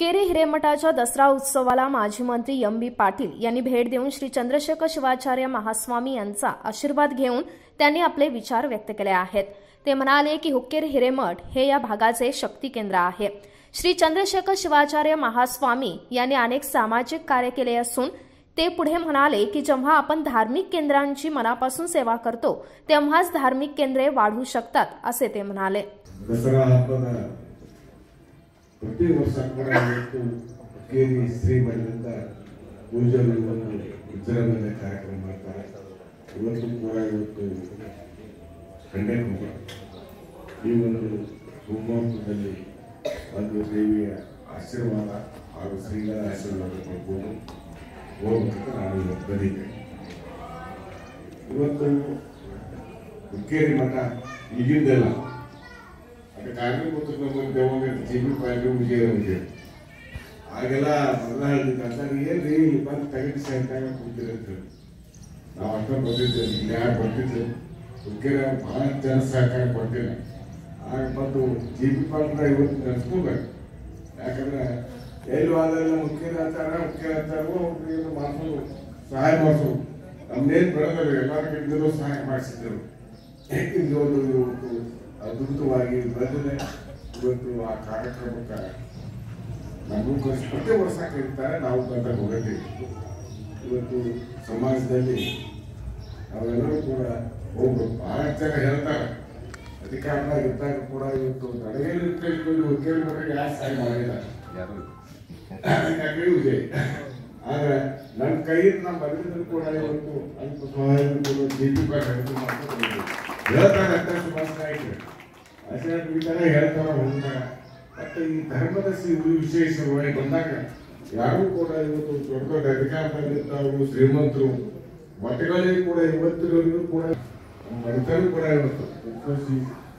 हुक्केरी हिरेमठाच्या दसरा उत्सवाला माजी मंत्री एम बी पाटील यांनी भेट देऊन श्री चंद्रशेखर शिवाचार्य महास्वामी यांचा आशीर्वाद घेऊन त्यांनी आपले विचार व्यक्त केले आहेत ते म्हणाले की हुक्केरी हिरेमठ हे या भागाचे शक्ती केंद्र आहे श्री चंद्रशेखर शिवाचार्य महास्वामी यांनी अनेक सामाजिक कार्य केले असून ते पुढे म्हणाले की जेव्हा आपण धार्मिक केंद्रांची मनापासून सेवा करतो तेव्हाच धार्मिक केंद्रे वाढू शकतात असे ते म्हणाले ದಸರಾ ಹಬ್ಬದ ಪ್ರತಿ ವರ್ಷ ಕೂಡ ಇವತ್ತು ಕೇರಿ ಶ್ರೀ ಮಠದಿಂದ ಪೂಜಾರಿಗಳನ್ನು ವಿಜೃಂಭಣೆ ಕಾರ್ಯಕ್ರಮ ಮಾಡ್ತಾರೆ ಇವತ್ತು ಕೂಡ ಇವತ್ತು ಕನ್ಯಾಕುಮಾರಿ ಈ ಒಂದು ಶಿವಮೊಗ್ಗದಲ್ಲಿ ಒಂದು ದೇವಿಯ ಆಶೀರ್ವಾದ ಹಾಗೂ ಶ್ರೀಗಳ ಆಶೀರ್ವಾದ ಪಡ್ಕೊಂಡು ಹೋಗ್ಬೇಕಂತ ನಾನು ಇವತ್ತು ಬಂದಿದ್ದೆ ಇವತ್ತು ಹುಕ್ಕೇರಿ ಮಠ ಈಗಿಂದೆಲ್ಲ ಅದು ಕಾರ್ಮಿಕ ನಮ್ಮ ದೇವಂಗ ಜಿ ಬಿ ಪಾಟೀಲ್ ವಿಜಯ ವಿಜಯ ಆಗೆಲ್ಲ ಮೊದಲ ಹೇಳ್ತಿದ್ದ ಸರ್ ಏನ್ರಿ ಬಂದು ತೆಗೆದು ಸೇರ್ತಾಗ ಕೂತಿರಂತ ನಾವು ಅಷ್ಟೊಂದು ಬರ್ತಿದ್ದೆ ಇಲ್ಲಿ ಯಾರು ಬರ್ತಿದ್ರು ಹುಕ್ಕೇರ ಭಾಳ ಜನ ಸಹಕಾರ ಕೊಡ್ತಿಲ್ಲ ಆಗ ಬಂದು ಜಿ ಬಿ ಪಾಟೀಲ್ ಇವತ್ತು ನೆನೆಸ್ಕೋಬೇಕು ಯಾಕಂದ್ರೆ ಎಲ್ಲಿ ವಾದೆಲ್ಲ ಮುಖ್ಯರ ಅಂತಾರ ಮುಖ್ಯ ಅಂತಾರೋ ಅವ್ರಿಗೆ ಮಾಡ್ಸೋದು ಸಹಾಯ ಮಾಡಿಸೋದು ನಮ್ದೇನು ಬೆಳೆದ್ರು ಎಲ್ಲರಿಗಿಂದಲೂ ಸಹಾಯ ಮಾಡಿಸಿದ್ರು ಇದು ಒಂದು ಇವತ್ತು ಅದ್ಭುತವಾಗಿ ಬೆಳೆದಿದೆ ಇವತ್ತು ಆ ಕಾರ್ಯಕ್ರಮಕ್ಕೆ ನಮಗೂ ಕಳಿಸಿ ಪ್ರತಿ ವರ್ಷ ಕರೀತಾರೆ ನಾವು ಬಂದ ಹೋಗತೀವಿ ಇವತ್ತು ಸಮಾಜದಲ್ಲಿ ನಾವೆಲ್ಲರೂ ಕೂಡ ಹೋಗ್ಬೇಕು ಬಹಳಷ್ಟು ಜನ ಹೇಳ್ತಾರೆ ಅಧಿಕಾರದಾಗ ಇದ್ದಾಗ ಕೂಡ ಇವತ್ತು ನಡೆಯಲ್ಲಿ ತಿಳ್ಕೊಂಡು ವಕೀಲ ಮನೆಗೆ ಯಾರು ಸಹಾಯ ಮಾಡಿಲ್ಲ ಹಾಗಾಗಿ ವಿಜಯ್ ಆದ್ರೆ ನನ್ನ ಕೈಯಿಂದ ನಮ್ಮ ಬರೆದಿದ್ರು ಕೂಡ ಇವತ್ತು ಅಲ್ಪ ಸಹಾಯ ಕೂಡ ಜಿ ಪಿ ಪಾಟ್ ಹೇಳ್ತಾರೆ ಅಂತ ಸುಭಾಷ್ ನಾಯ್ಕರು ಆಚಾರ್ಯ ಈ ಥರ ಹೇಳ್ತಾರ ಹೋಗ್ತಾರೆ ಮತ್ತೆ ಈ ಧರ್ಮದ ಸಿ- ವಿಶೇಷವಾಗಿ ಬಂದಾಗ ಯಾರು ಕೂಡ ಇವತ್ತು ದೊಡ್ಡ ದೊಡ್ಡ ಅಧಿಕಾರದಲ್ಲಿದ್ದವರು ಶ್ರೀಮಂತರು ಮಠಗಳಿಗೆ ಕೂಡ ಇವತ್ತಿನವರೆಗೂ ಕೂಡ ಮನೆತನೂ ಕೂಡ ಇವತ್ತು ಉಪವಾಸಿ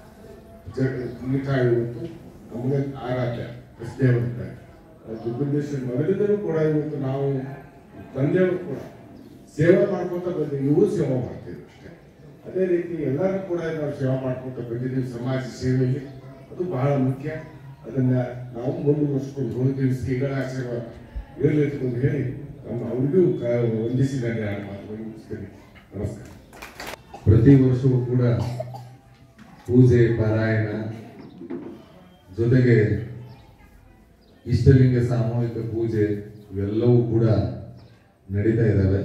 ಜಗ ಇವತ್ತು ನಮಗೆ ಆರಾಧ್ಯ ಪ್ರಶ್ನೆ ಬರುತ್ತೆ ದುರ್ಗೇಶ್ವರ ಮೊದಲಿದ್ದರೂ ಕೂಡ ಇವತ್ತು ನಾವು ತಂದೆಯವರು ಕೂಡ ಸೇವೆ ಮಾಡ್ಕೊತ ಬಂದಿದ್ದೀವಿ ಇವು ಸೇವೆ ಮಾಡ್ತೀವಿ ಅಷ್ಟೇ ಅದೇ ರೀತಿ ಎಲ್ಲರೂ ಕೂಡ ನಾವು ಸೇವೆ ಮಾಡ್ಕೊತ ಬಂದಿದ್ದೀವಿ ಸಮಾಜ ಸೇವೆಯಲ್ಲಿ ಅದು ಬಹಳ ಮುಖ್ಯ ಅದನ್ನ ನಾವು ಮುಂದುವರಿಸ್ಕೊಂಡು ಹೋಗ್ತೀವಿ ಶ್ರೀಗಳ ಆಶೀರ್ವಾದ ಇರಲಿ ಅಂತ ಹೇಳಿ ನಮ್ಮ ಅವ್ರಿಗೂ ಕ- ವಂದಿಸಿ ನಾನು ಎರಡು ಮಾತುಗಳು ಮುಗಿಸ್ತೀನಿ ನಮಸ್ಕಾರ ಪ್ರತಿ ವರ್ಷವೂ ಕೂಡ ಪೂಜೆ ಪಾರಾಯಣ ಜೊತೆಗೆ ಇಷ್ಟಲಿಂಗ ಸಾಮೂಹಿಕ ಪೂಜೆ ಇವೆಲ್ಲವೂ ಕೂಡ ನಡೀತಾ ಇದ್ದಾವೆ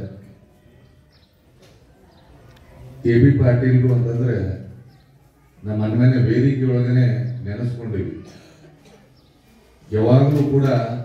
ಕೆ ಬಿ ಪಾಟೀಲ್ರು ಅಂತಂದ್ರೆ ನಮ್ಮ ಮನೆ ವೇದಿಕೆ ಒಳಗನೆ ನೆನೆಸ್ಕೊಂಡಿವಿ ಯಾವಾಗಲೂ ಕೂಡ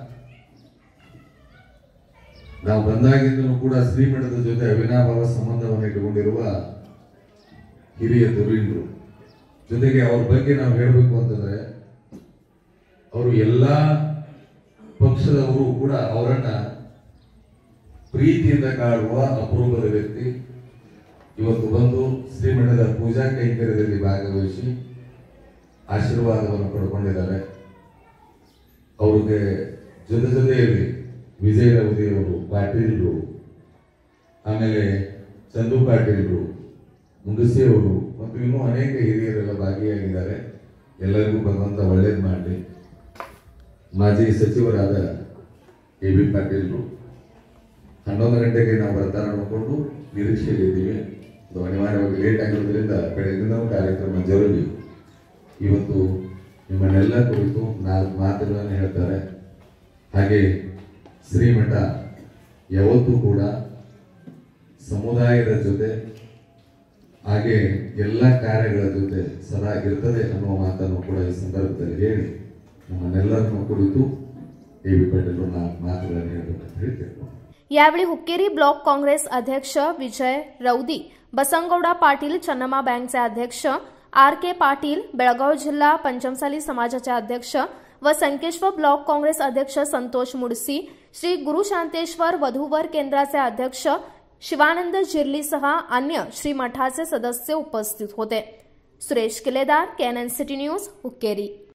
ನಾವು ಬಂದಾಗಿಂದಲೂ ಕೂಡ ಶ್ರೀಮಠದ ಜೊತೆ ಅವಿನಾಭಾವ ಸಂಬಂಧವನ್ನು ಇಟ್ಟುಕೊಂಡಿರುವ ಹಿರಿಯ ಧುರೀಣರು ಜೊತೆಗೆ ಅವ್ರ ಬಗ್ಗೆ ನಾವು ಹೇಳಬೇಕು ಅಂತಂದ್ರೆ ಅವರು ಎಲ್ಲ ಪಕ್ಷದವರು ಕೂಡ ಅವರನ್ನ ಪ್ರೀತಿಯಿಂದ ಕಾಡುವ ಅಪರೂಪದ ವ್ಯಕ್ತಿ ಇವತ್ತು ಬಂದು ಶ್ರೀಮಠದ ಪೂಜಾ ಕೈಂಕರ್ಯದಲ್ಲಿ ಭಾಗವಹಿಸಿ ಆಶೀರ್ವಾದವನ್ನು ಪಡ್ಕೊಂಡಿದ್ದಾರೆ ಅವ್ರಿಗೆ ಜೊತೆ ಜೊತೆಯಲ್ಲಿ ವಿಜಯ ರವದಿ ಅವರು ಪಾಟೀಲ್ರು ಆಮೇಲೆ ಚಂದು ಪಾಟೀಲ್ರು ಮುಂಗಸಿ ಅವರು ಮತ್ತು ಇನ್ನೂ ಅನೇಕ ಹಿರಿಯರೆಲ್ಲ ಭಾಗಿಯಾಗಿದ್ದಾರೆ ಎಲ್ಲರಿಗೂ ಭಗವಂತ ಒಳ್ಳೇದು ಮಾಡಲಿ ಮಾಜಿ ಸಚಿವರಾದ ಎ ಬಿ ಪಾಟೀಲ್ರು ಹನ್ನೊಂದು ಗಂಟೆಗೆ ನಾವು ಬರ್ತಾರ ನೋಡಿಕೊಂಡು ನಿರೀಕ್ಷೆಯಲ್ಲಿದ್ದೀವಿ ಅದು ಅನಿವಾರ್ಯವಾಗಿ ಲೇಟ್ ಆಗಿರೋದ್ರಿಂದ ಬೆಳಗಿನ ಕಾರ್ಯಕ್ರಮ ಜರುಗಿ ಇವತ್ತು ನಿಮ್ಮನ್ನೆಲ್ಲ ಕುರಿತು ನಾಲ್ಕು ಮಾತುಗಳನ್ನು ಹೇಳ್ತಾರೆ ಹಾಗೆ ಶ್ರೀಮಠ ಯಾವತ್ತೂ ಕೂಡ ಸಮುದಾಯದ ಜೊತೆ ಹಾಗೆ ಎಲ್ಲ ಕಾರ್ಯಗಳ ಜೊತೆ ಸದಾ ಇರ್ತದೆ ಅನ್ನುವ ಮಾತನ್ನು ಕೂಡ ಈ ಸಂದರ್ಭದಲ್ಲಿ ಹೇಳಿ ನಮ್ಮನ್ನೆಲ್ಲರನ್ನು ಕುರಿತು ಎ ಬಿ ಪಾಟೀಲ್ ನಾಲ್ಕು ಮಾತುಗಳನ್ನು ಹೇಳಬೇಕಂತ ಹೇಳಿ ಕೇಳ್ಕೊಂಡು यावेळी हुक्केरी ब्लॉक काँग्रेस अध्यक्ष विजय रौदी बसंगौडा पाटील चन्नमा बँकचे अध्यक्ष आर के पाटील बेळगाव जिल्हा पंचमसाली समाजाचे अध्यक्ष व संकेश्वर ब्लॉक काँग्रेस अध्यक्ष संतोष मुडसी श्री गुरुशांतेश्वर वधूवर केंद्राचे अध्यक्ष शिवानंद जिर्लीसह अन्य श्री मठाचे सदस्य उपस्थित होते Suresh Kiledar KNN city news Hukkeri